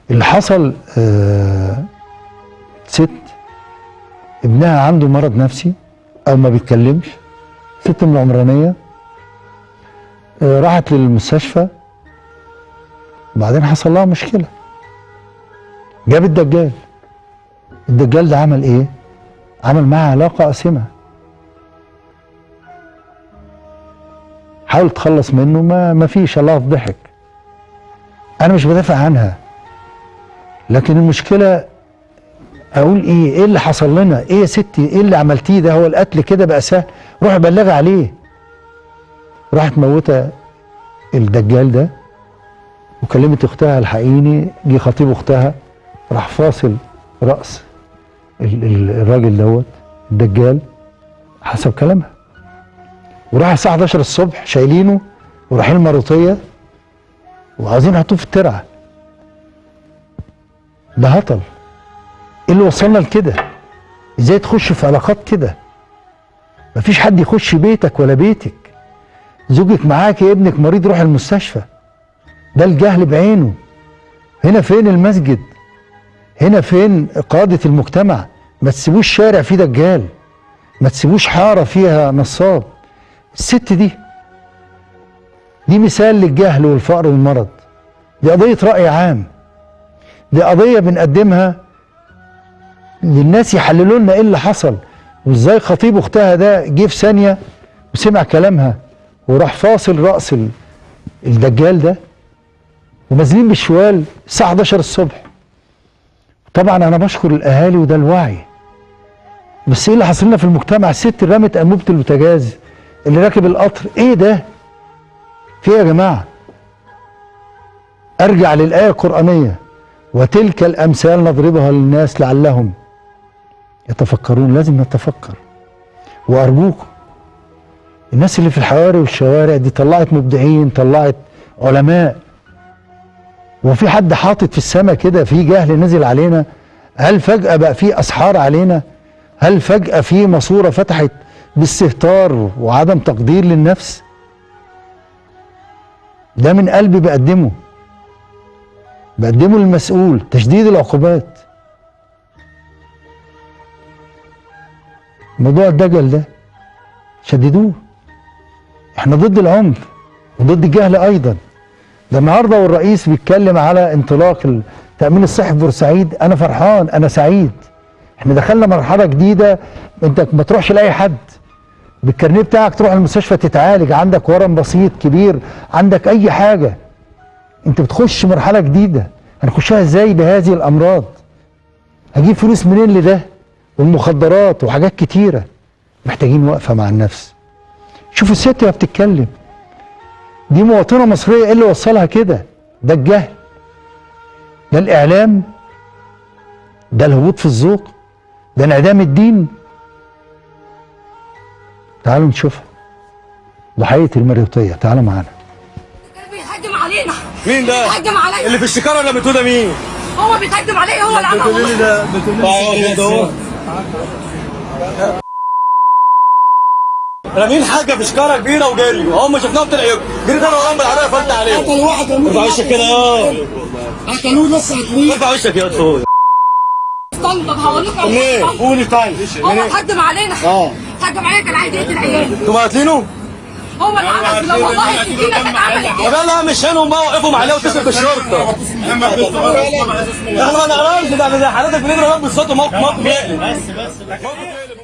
اللي حصل آه ست ابنها عنده مرض نفسي او ما بيتكلمش ست من العمرانيه آه راحت للمستشفى وبعدين حصل لها مشكله جاب الدجال الدجال ده عمل ايه عمل معاها علاقه قاسمه حاول تخلص منه ما ما فيش الله ضحك انا مش بدافع عنها لكن المشكله اقول ايه ايه اللي حصل لنا ايه يا ستي ايه اللي عملتيه ده هو القتل كده بقى سهل روح بلغي عليه راحت موتة الدجال ده وكلمت اختها الحقيني جه خطيب اختها راح فاصل راس ال- ال- الراجل دوت الدجال حسب كلامها وراح الساعه 11 الصبح شايلينه ورايحين المروطيه وعايزين يحطوه في الترعه ده هطل ايه اللي وصلنا لكده ازاي تخش في علاقات كده مفيش حد يخش بيتك ولا بيتك زوجك معاك ابنك مريض روح المستشفى ده الجهل بعينه هنا فين المسجد هنا فين قادة المجتمع ما تسيبوش شارع فيه دجال ما تسيبوش حارة فيها نصاب الست دي دي مثال للجهل والفقر والمرض دي قضية رأي عام دي قضية بنقدمها للناس يحللوا لنا ايه اللي حصل وازاي خطيب اختها ده جه في ثانية وسمع كلامها وراح فاصل رأس ال- الدجال ده ونازلين بالشوال الساعة 11 الصبح طبعا انا بشكر الاهالي وده الوعي بس ايه اللي حصل لنا في المجتمع الست اللي رمت انبوبه البوتاجاز اللي راكب القطر ايه ده في إيه يا جماعه ارجع للايه القرانيه وتلك الامثال نضربها للناس لعلهم يتفكرون لازم نتفكر وارجوكم الناس اللي في الحواري والشوارع دي طلعت مبدعين طلعت علماء وفي حد حاطط في السماء كده في جهل نزل علينا هل فجأة بقى في أسحار علينا هل فجأة في ماسورة فتحت باستهتار وعدم تقدير للنفس ده من قلبي بقدمه بقدمه للمسؤول تشديد العقوبات موضوع الدجل ده شددوه احنا ضد العنف وضد الجهل ايضا ده النهارده والرئيس بيتكلم على انطلاق التامين الصحي في بورسعيد انا فرحان انا سعيد احنا دخلنا مرحله جديده انت ما تروحش لاي حد بالكارنيه بتاعك تروح المستشفى تتعالج عندك ورم بسيط كبير عندك اي حاجه انت بتخش مرحله جديده هنخشها ازاي بهذه الامراض هجيب فلوس منين لده والمخدرات وحاجات كتيره محتاجين وقفه مع النفس شوف الست وهي بتتكلم دي مواطنه مصريه ايه اللي وصلها كده ده الجهل ده الاعلام ده الهبوط في الذوق ده انعدام الدين تعالوا نشوفها ضحيه المريوطيه تعالوا معانا بيهجم علينا مين ده؟ بيهجم عليا اللي في الشكاره ولا بتوده مين؟ هو بيهجم عليا هو اللي عمل بتقولي لي ده بتقولي لي ده هو رامين حاجه في شكاره كبيره وجري هم شفناهم طلعوا جري ده وراهم بالعربيه فلت عليهم قتل واحد ارفع وشك كده اه قتلوه لسه هتموت ارفع وشك يا اخويا استنى طب هقول لكم منين؟ قولي طيب هو منين؟ هجم علينا اه هجم علينا كان عايز يقتل عيالي انتوا قاتلينه؟ هو اللي عمل لو والله السكينه كانت عملت طب كده يلا مش هنهم بقى وقفوا عليه واتصل بالشرطه احنا ما نعرفش ده ده حضرتك بنضرب بالصوت وموقف موقف يقلب بس بس